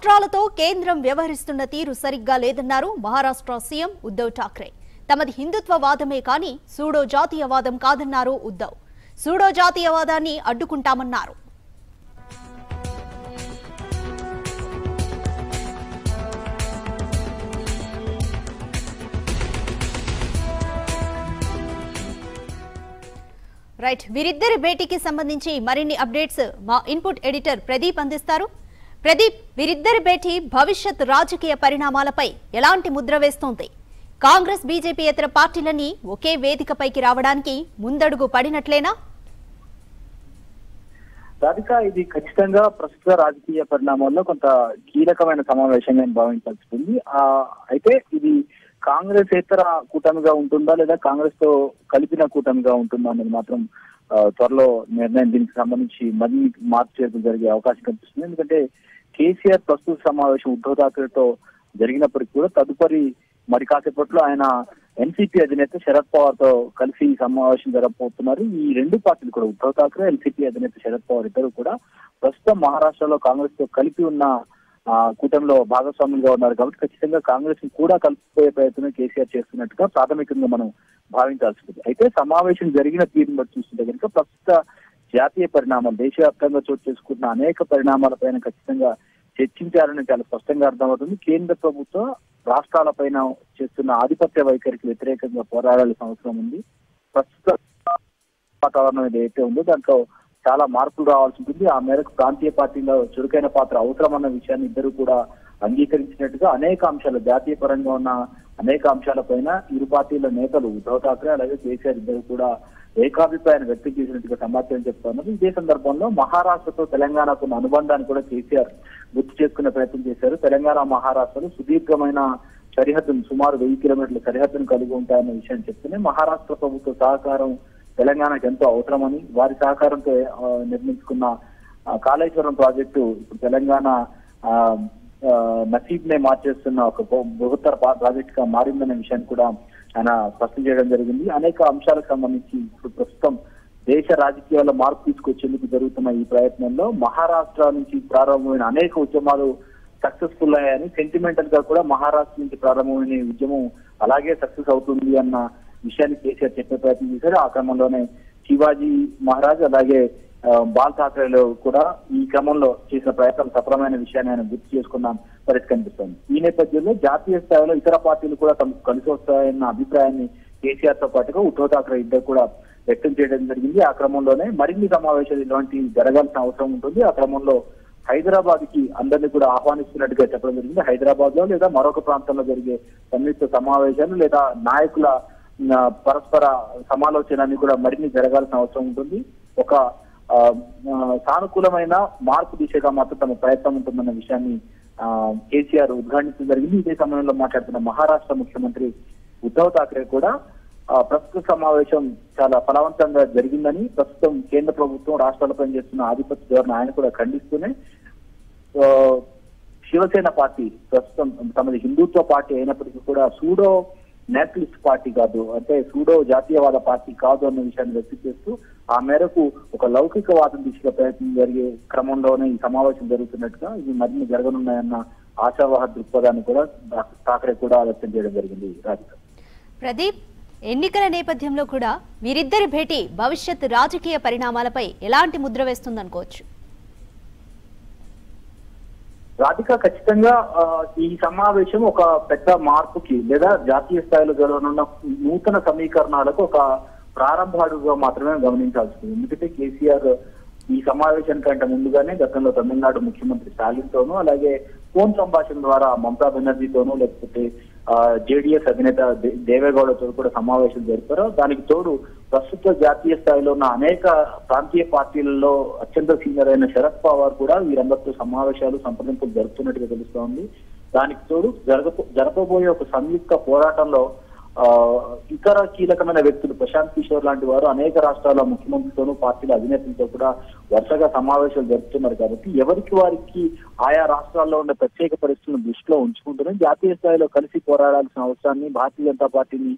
రాష్ట్రాలతో కేంద్రం వ్యవహరిస్తున్న తీరు సరిగ్గా లేదన్నారు మహారాష్ట్ర సీఎం ఉద్దవ్ ఠాక్రే తమది హిందుత్వవాదమే కానీ సూడో జాతీయవాదం కాదన్నారు ఉద్దవ్ సూడో జాతీయవాదాన్ని అడ్డుకుంటామన్నారు రైట్ వీరిద్దరి భేటీకి సంబంధించి మరిన్ని అప్డేట్స్ మా ఇన్పుట్ ఎడిటర్ ప్రదీప్ అందిస్తారు ప్రదీప్ వీరిద్దరి భేటీ భవిష్యత్ రాజకీయ పరిణామాలపై ఎలాంటి ముద్ర వేస్తోంది కాంగ్రెస్ బీజేపీ ఇతర పార్టీలన్నీ ఒకే వేదికపైకి రావడానికి ముందడుగు పడినట్లేనా రాధిక ఇది ఖచ్చితంగా ప్రస్తుత రాజకీయ పరిణామాల్లో కొంత కీలకమైన సమావేశంగా నేను భావించాల్సి ఉంది ఆ అయితే ఇది కాంగ్రెస్ ఇతర కూటమిగా ఉంటుందా లేదా కాంగ్రెస్ తో కలిపిన కూటమిగా ఉంటుందా అనేది మాత్రం ఆ, త్వరలో నిర్ణయం దీనికి సంబంధించి మరిన్ని మార్పు చేర్పులు జరిగే అవకాశం కనిపిస్తుంది ఎందుకంటే కేసీఆర్ ప్రస్తుత సమావేశం ఉద్ధవ్ ఠాక్రేతో జరిగినప్పటికీ కూడా తదుపరి మరి కాసేపట్లో ఆయన ఎన్సీపీ అధినేత శరద్ పవార్ తో కలిసి ఈ సమావేశం జరగబోతున్నారు ఈ రెండు పార్టీలు కూడా ఉద్ధవ్ ఠాక్రే ఎన్సీపీ అధినేత శరద్ పవార్ ఇద్దరు కూడా ప్రస్తుతం మహారాష్ట్రలో కాంగ్రెస్ తో కలిపి ఉన్న ఆ, కూటమిలో భాగస్వాములుగా ఉన్నారు కాబట్టి ఖచ్చితంగా కాంగ్రెస్ ని కూడా కలిసిపోయే ప్రయత్నం కేసీఆర్ చేస్తున్నట్టుగా ప్రాథమికంగా మనం భావించాల్సి ఉంది అయితే సమావేశం జరిగిన తీరుని బట్టి చూస్తుంటే కనుక ప్రస్తుత జాతీయ పరిణామాలు దేశవ్యాప్తంగా చోటు చేసుకున్న అనేక పరిణామాలపైన ఖచ్చితంగా చర్చించాలని చాలా స్పష్టంగా అర్థమవుతుంది కేంద్ర ప్రభుత్వం రాష్ట్రాలపైన చేస్తున్న ఆధిపత్య వైఖరికి వ్యతిరేకంగా పోరాడాల్సిన అవసరం ఉంది ప్రస్తుత వాతావరణం ఏదైతే ఉందో దాంట్లో చాలా మార్పులు రావాల్సి ఉంటుంది ఆ మేరకు ప్రాంతీయ పార్టీలో చురుకైన పాత్ర అవసరమన్న విషయాన్ని ఇద్దరు కూడా అంగీకరించినట్టుగా అనేక అంశాలు జాతీయ పరంగా ఉన్న అనేక అంశాలపైన ఇరు పార్టీల నేతలు ఉద్ధవ్ ఠాక్రే అలాగే కేసీఆర్ ఇద్దరు కూడా ఏకాభిప్రాయాన్ని వ్యక్తం చేసినట్టుగా సమాచారం చెప్తున్నారు ఇదే సందర్భంలో మహారాష్ట్రతో తెలంగాణకు ఉన్న అనుబంధాన్ని కూడా కేసీఆర్ గుర్తు చేసుకునే ప్రయత్నం చేశారు తెలంగాణ మహారాష్ట్రలు సుదీర్ఘమైన సరిహద్దును సుమారు వెయ్యి కిలోమీటర్ల సరిహద్దును కలిగి ఉంటాయన్న విషయాన్ని చెప్తూనే మహారాష్ట్ర ప్రభుత్వ సహకారం తెలంగాణకు ఎంతో అవసరమని వారి సహకారంతో ఆ, నిర్మించుకున్న ఆ, కాళేశ్వరం ప్రాజెక్టు ఇప్పుడు తెలంగాణ ఆ, ఆ, నసీబ్ నే మార్చేస్తున్న ఒక బహు- బృహత్తర పా- ప్రాజెక్ట్ గా మారిందనే విషయాన్ని కూడా ఆయన స్పష్టం చేయడం జరిగింది అనేక అంశాలకు సంబంధించి ఇప్పుడు ప్రస్తుతం దేశ రాజకీయాల్లో మార్పు తీసుకొచ్చేందుకు జరుగుతున్న ఈ ప్రయత్నంలో మహారాష్ట్ర నుంచి ప్రారంభమైన అనేక ఉద్యమాలు సక్సెస్ఫుల్ అయ్యాయని సెంటిమెంటల్ గా కూడా మహారాష్ట్ర నుంచి ప్రారంభమైన ఈ ఉద్యమం అలాగే సక్సెస్ అవుతుంది అన్న విషయాన్ని కేసీఆర్ చెప్పే ప్రయత్నం చేశారు ఆ క్రమంలోనే శివాజీ మహారాజ్ అలాగే ఆ, బాల్ ఠాక్రేలు కూడా ఈ క్రమంలో చేసిన ప్రయత్నం సఫలమైన విషయాన్ని ఆయన గుర్తు చేసుకున్న పరిస్థితి కనిపిస్తోంది ఈ నేపథ్యంలో జాతీయ స్థాయిలో ఇతర పార్టీలు కూడా తమకు కలిసి వస్తాయన్న అభిప్రాయాన్ని కేసీఆర్ తో పాటుగా ఉద్ధవ్ ఠాక్రే ఇద్దరు కూడా వ్యక్తం చేయడం జరిగింది ఆ క్రమంలోనే మరిన్ని సమావేశాలు ఇలాంటి జరగాల్సిన అవసరం ఉంటుంది ఆ క్రమంలో హైదరాబాద్ కి అందరినీ కూడా ఆహ్వానిస్తున్నట్టుగా చెప్పడం జరిగింది హైదరాబాద్ లో లేదా మరొక ప్రాంతంలో జరిగే సంయుక్త సమావేశాలు లేదా నాయకుల ఆ, పరస్పర సమాలోచనని కూడా మరిన్ని జరగాల్సిన అవసరం ఉంటుంది ఒక ఆ, ఆ, సానుకూలమైన మార్పు దిశగా మాత్రం తమ ప్రయత్నం ఉంటుందన్న విషయాన్ని ఆ, కేసీఆర్ ఉద్ఘాటించడం జరిగింది ఇదే సమయంలో మాట్లాడుతున్న మహారాష్ట్ర ముఖ్యమంత్రి ఉద్ధవ్ ఠాక్రే కూడా ఆ, ప్రస్తుత సమావేశం చాలా ఫలవంతంగా జరిగిందని ప్రస్తుతం కేంద్ర ప్రభుత్వం రాష్ట్రాలపై చేస్తున్న ఆధిపత్య ధోరణి ఆయన కూడా ఖండిస్తూనే ఆ, శివసేన పార్టీ ప్రస్తుతం తమది హిందుత్వ పార్టీ అయినప్పటికీ కూడా సూడో నేషనలిస్ట్ పార్టీ కాదు అంటే సూడో జాతీయవాద పార్టీ కాదు అన్న విషయాన్ని వ్యక్తం చేస్తూ ఆ మేరకు ఒక లౌకికవాదం దిశగా ప్రయత్నం జరిగే క్రమంలోనే ఈ సమావేశం జరుగుతున్నట్టుగా ఇది మరిన్ని జరగనున్నాయన్న ఆశావాహ దృక్పథాన్ని కూడా డాక్టర్ ఠాకరే కూడా వ్యక్తం చేయడం జరిగింది రాధిక ప్రదీప్ ఎన్నికల నేపథ్యంలో కూడా వీరిద్దరి భేటీ భవిష్యత్ రాజకీయ పరిణామాలపై ఎలాంటి ముద్ర వేస్తుందనుకోవచ్చు రాధిక ఖచ్చితంగా ఆ, ఈ సమావేశం ఒక పెద్ద మార్పుకి లేదా జాతీయ స్థాయిలో జరగనున్న నూతన సమీకరణాలకు ఒక ప్రారంభ అడుగుగా మాత్రమే గమనించాల్సి ఉంది ఎందుకంటే కేసీఆర్ ఈ సమావేశానికంటే ముందుగానే గతంలో తమిళనాడు ముఖ్యమంత్రి స్టాలిన్ తోనూ అలాగే ఫోన్ సంభాషణ ద్వారా మమతా బెనర్జీతోనూ లేకపోతే జేడీఎస్ అధినేత దే- దేవేగౌడతో కూడా సమావేశం జరిపారు దానికి తోడు ప్రస్తుత జాతీయ స్థాయిలో ఉన్న అనేక ప్రాంతీయ పార్టీలలో అత్యంత సీనియర్ అయిన శరద్ పవార్ కూడా వీరందరితో సమావేశాలు సంప్రదింపులు జరుపుతున్నట్టుగా తెలుస్తోంది దానికి తోడు జరగ జరపబోయే ఒక సంయుక్త పోరాటంలో ఆ, ఇతర కీలకమైన వ్యక్తులు ప్రశాంత్ కిషోర్ లాంటి వారు అనేక రాష్ట్రాల ముఖ్యమంత్రితోనూ పార్టీల అధినేతలతో కూడా వరుసగా సమావేశాలు జరుపుతున్నారు కాబట్టి ఎవరికి వారికి ఆయా రాష్ట్రాల్లో ఉండే ప్రత్యేక పరిస్థితులను దృష్టిలో ఉంచుకుంటూనే జాతీయ స్థాయిలో కలిసి పోరాడాల్సిన అవసరాన్ని భారతీయ జనతా పార్టీని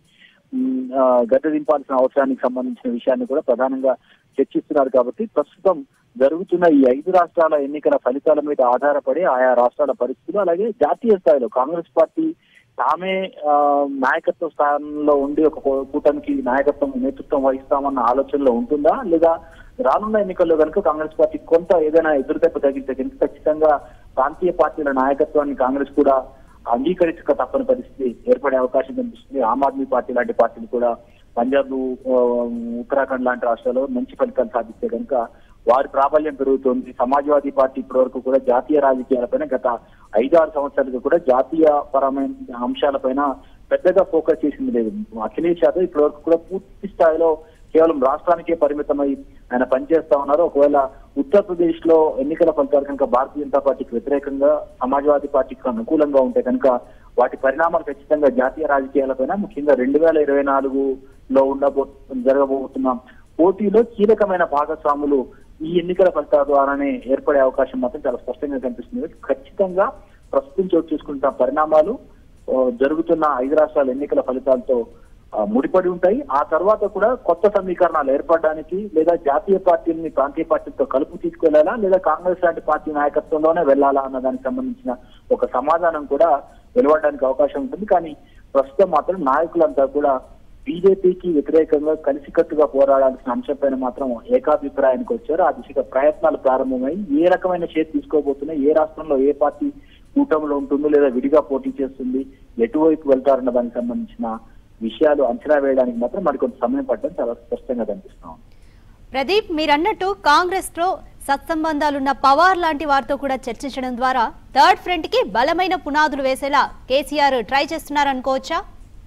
ఉమ్, ఆ, గద్దె దింపాల్సిన అవసరానికి సంబంధించిన విషయాన్ని కూడా ప్రధానంగా చర్చిస్తున్నారు కాబట్టి ప్రస్తుతం జరుగుతున్న ఈ ఐదు రాష్ట్రాల ఎన్నికల ఫలితాల మీద ఆధారపడి ఆయా రాష్ట్రాల పరిస్థితులు అలాగే జాతీయ స్థాయిలో కాంగ్రెస్ పార్టీ తామే ఆ, నాయకత్వ స్థానంలో ఉండి ఒక కూ- కూటమికి నాయకత్వం నేతృత్వం వహిస్తామన్న ఆలోచనలో ఉంటుందా లేదా రానున్న ఎన్నికల్లో కనుక కాంగ్రెస్ పార్టీ కొంత ఏదైనా ఎదురుదెబ్బ తగిలితే కనుక ఖచ్చితంగా ప్రాంతీయ పార్టీల నాయకత్వాన్ని కాంగ్రెస్ కూడా అంగీకరించక తప్పని పరిస్థితి ఏర్పడే అవకాశం కనిపిస్తుంది ఆమ్ ఆద్మీ పార్టీ లాంటి పార్టీలు కూడా పంజాబ్ ఆ, ఉత్తరాఖండ్ లాంటి రాష్ట్రాల్లో మంచి ఫలితాలు సాధిస్తే కనుక వారి ప్రాబల్యం పెరుగుతోంది సమాజ్వాదీ పార్టీ ఇప్పటివరకు కూడా జాతీయ రాజకీయాలపైన గత ఐదారు సంవత్సరాలుగా కూడా జాతీయ పరమైన అంశాలపైన పెద్దగా ఫోకస్ చేసింది లేదు అఖిలేష్ యాదవ్ ఇప్పటివరకు కూడా పూర్తి స్థాయిలో కేవలం రాష్ట్రానికే పరిమితమై ఆయన పనిచేస్తా ఉన్నారు ఒకవేళ ఉత్తరప్రదేశ్ లో ఎన్నికల ఫలితాలు కనుక భారతీయ జనతా పార్టీకి వ్యతిరేకంగా సమాజ్వాదీ పార్టీకి అనుకూలంగా ఉంటే కనుక వాటి పరిణామాలు ఖచ్చితంగా జాతీయ రాజకీయాలపైన ముఖ్యంగా రెండు వేల ఇరవై నాలుగులో ఉండబో జరగబోతున్న పోటీలో కీలకమైన భాగస్వాములు ఈ ఎన్నికల ఫలితాల ద్వారానే ఏర్పడే అవకాశం మాత్రం చాలా స్పష్టంగా కనిపిస్తుంది ఖచ్చితంగా ప్రస్తుతం చోటు చేసుకుంటున్న పరిణామాలు ఆ, జరుగుతున్న ఐదు రాష్ట్రాల ఎన్నికల ఫలితాలతో ఆ, ముడిపడి ఉంటాయి ఆ తర్వాత కూడా కొత్త సమీకరణాలు ఏర్పడడానికి లేదా జాతీయ పార్టీని ప్రాంతీయ పార్టీలతో కలుపు తీసుకెళ్లాలా లేదా కాంగ్రెస్ లాంటి పార్టీ నాయకత్వంలోనే వెళ్లాలా అన్న దానికి సంబంధించిన ఒక సమాధానం కూడా వెలువడడానికి అవకాశం ఉంటుంది కానీ ప్రస్తుతం మాత్రం నాయకులంతా కూడా బీజేపీకి వ్యతిరేకంగా కలిసికట్టుగా పోరాడాల్సిన అంశంపైన మాత్రం ఏకాభిప్రాయానికి వచ్చారు ఆ దిశగా ప్రయత్నాలు ప్రారంభమై ఏ రకమైన షేర్ తీసుకోబోతున్నాయి ఏ రాష్ట్రంలో ఏ పార్టీ కూటమిలో ఉంటుందో లేదా విడిగా పోటీ చేస్తుంది ఎటువైపు వెళ్తారన్న దానికి సంబంధించిన విషయాలు అంచనా వేయడానికి మాత్రం మరికొంత సమయం పట్టడం చాలా స్పష్టంగా కనిపిస్తా ఉంది ప్రదీప్ మీరన్నట్టు కాంగ్రెస్ లో సత్సంబంధాలున్న పవార్ లాంటి వారితో కూడా చర్చించడం ద్వారా థర్డ్ ఫ్రంట్ కి బలమైన పునాదులు వేసేలా కేసీఆర్ ట్రై చేస్తున్నారనుకోవచ్చా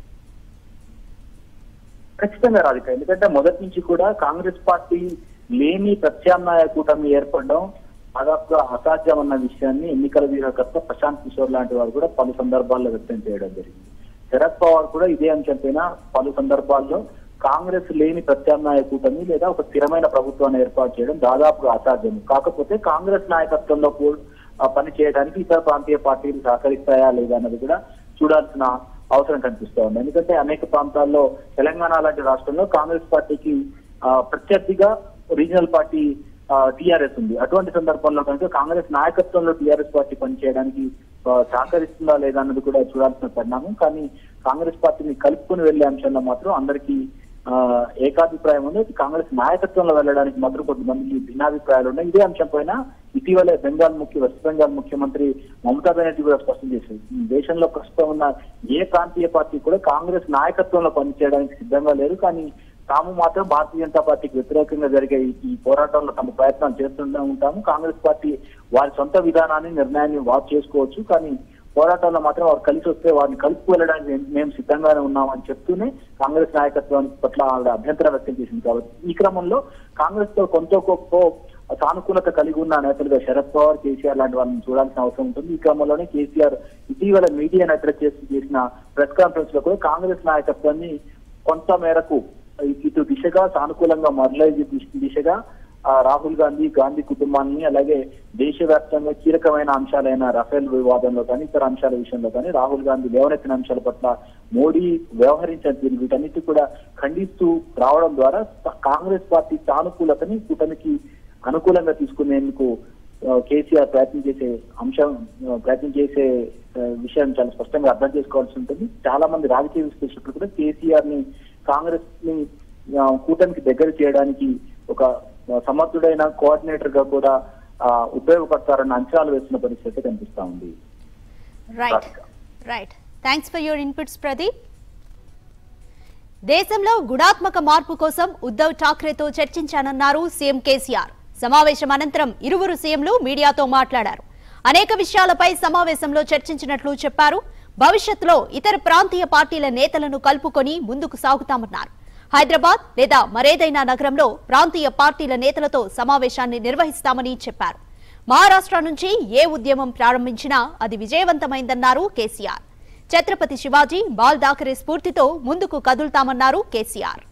ఖచ్చితంగా రాధిక ఎందుకంటే మొదటి నుంచి కూడా కాంగ్రెస్ పార్టీ లేని ప్రత్యామ్నాయ కూటమి ఏర్పడడం దాదాపుగా అసాధ్యం అన్న విషయాన్ని ఎన్నికల వ్యూహకర్త ప్రశాంత్ కిషోర్ లాంటి వారు కూడా పలు సందర్భాల్లో వ్యక్తం చేయడం జరిగింది శరద్ పవార్ కూడా ఇదే అంశంపైన పలు సందర్భాల్లో కాంగ్రెస్ లేని ప్రత్యామ్నాయ కూటమి లేదా ఒక స్థిరమైన ప్రభుత్వాన్ని ఏర్పాటు చేయడం దాదాపుగా అసాధ్యం కాకపోతే కాంగ్రెస్ నాయకత్వంలో కూ- ఆ పని చేయడానికి ఇతర ప్రాంతీయ పార్టీలు సహకరిస్తాయా లేదా అన్నది కూడా చూడాల్సిన అవసరం కనిపిస్తా ఉంది ఎందుకంటే అనేక ప్రాంతాల్లో తెలంగాణ లాంటి రాష్ట్రంలో కాంగ్రెస్ పార్టీకి ఆ, ప్రత్యర్థిగా రీజనల్ పార్టీ టిఆర్ఎస్ ఉంది అటువంటి సందర్భంలో కనుక కాంగ్రెస్ నాయకత్వంలో టిఆర్ఎస్ పార్టీ పనిచేయడానికి ఆ, సహకరిస్తుందా లేదా అన్నది కూడా చూడాల్సిన పరిణామం కానీ కాంగ్రెస్ పార్టీని కలుపుకొని వెళ్లే అంశంలో మాత్రం అందరికీ ఆ, ఏకాభిప్రాయం ఉంది కాంగ్రెస్ నాయకత్వంలో వెళ్ళడానికి మాత్రం కొంతమందికి భిన్నాభిప్రాయాలు ఉన్నాయి ఇదే అంశం పైన ఇటీవలే బెంగాల్ ముఖ్య వెస్ట్ బెంగాల్ ముఖ్యమంత్రి మమతా బెనర్జీ కూడా స్పష్టం చేశారు ఈ దేశంలో ప్రస్తుతం ఉన్న ఏ ప్రాంతీయ పార్టీ కూడా కాంగ్రెస్ నాయకత్వంలో పనిచేయడానికి సిద్ధంగా లేరు కానీ తాము మాత్రం భారతీయ జనతా పార్టీకి వ్యతిరేకంగా జరిగే ఈ- ఈ పోరాటంలో తమ ప్రయత్నాలు చేస్తూనే ఉంటాము కాంగ్రెస్ పార్టీ వారి సొంత విధానాన్ని నిర్ణయాన్ని వారు చేసుకోవచ్చు కానీ పోరాటంలో మాత్రం వారు కలిసి వస్తే వారిని కలుపు వెళ్ళడానికి మేము- మేము సిద్ధంగానే ఉన్నామని చెప్తూనే కాంగ్రెస్ నాయకత్వానికి పట్ల ఆవిడ అభ్యంతరం వ్యక్తం చేసింది కాబట్టి ఈ క్రమంలో కాంగ్రెస్ తో కొంత గొప్ప సానుకూలత కలిగి ఉన్న నేతలుగా శరద్ పవార్ కేసీఆర్ లాంటి వాళ్ళని చూడాల్సిన అవసరం ఉంటుంది ఈ క్రమంలోనే కేసీఆర్ ఇటీవల మీడియాను అడ్రస్ చేసి చేసిన ప్రెస్ కాన్ఫరెన్స్ లో కూడా కాంగ్రెస్ నాయకత్వాన్ని కొంత మేరకు ఇటు దిశగా సానుకూలంగా మరలే దిశగా ఆ, రాహుల్ గాంధీ గాంధీ కుటుంబాన్ని అలాగే దేశవ్యాప్తంగా కీలకమైన అంశాలైన రఫేల్ వివాదంలో కానీ ఇతర అంశాల విషయంలో కానీ రాహుల్ గాంధీ లేవనెత్తిన అంశాల పట్ల మోడీ వ్యవహరించిన తీరు వీటన్నిటి కూడా ఖండిస్తూ రావడం ద్వారా కాంగ్రెస్ పార్టీ సానుకూలతని కూటమికి అనుకూలంగా తీసుకునేందుకు ఆ, కేసీఆర్ ప్రయత్నం చేసే అంశం ఆ, ప్రయత్నం చేసే ఆ, విషయం చాలా స్పష్టంగా అర్థం చేసుకోవాల్సి ఉంటుంది చాలా మంది రాజకీయ విశ్లేషకులు కూడా కేసీఆర్ ని కాంగ్రెస్ ని ఆ, కూటమికి దగ్గర చేయడానికి ఒక ఆ, సమర్థుడైన కోఆర్డినేటర్ గా కూడా ఆ, ఉపయోగపడతారన్న అంచనాలు వేస్తున్న పరిస్థితి కనిపిస్తా ఉంది right right thanks for your inputs Pradeep దేశంలో గుణాత్మక మార్పు కోసం ఉద్ధవ్ ఠాక్రేతో చర్చించానన్నారు సీఎం కేసీఆర్ సమావేశం అనంతరం ఇరువురు సీఎంలు మీడియాతో మాట్లాడారు అనేక విషయాలపై సమావేశంలో చర్చించినట్లు చెప్పారు భవిష్యత్తులో ఇతర ప్రాంతీయ పార్టీల నేతలను కలుపుకొని ముందుకు సాగుతామన్నారు హైదరాబాద్ లేదా మరేదైనా నగరంలో ప్రాంతీయ పార్టీల నేతలతో సమావేశాన్ని నిర్వహిస్తామని చెప్పారు మహారాష్ట్ర నుంచి ఏ ఉద్యమం ప్రారంభించినా అది విజయవంతమైందన్నారు కేసీఆర్ ఛత్రపతి శివాజీ బాల్ దాకరే స్ఫూర్తితో ముందుకు కదులుతామన్నారు కేసీఆర్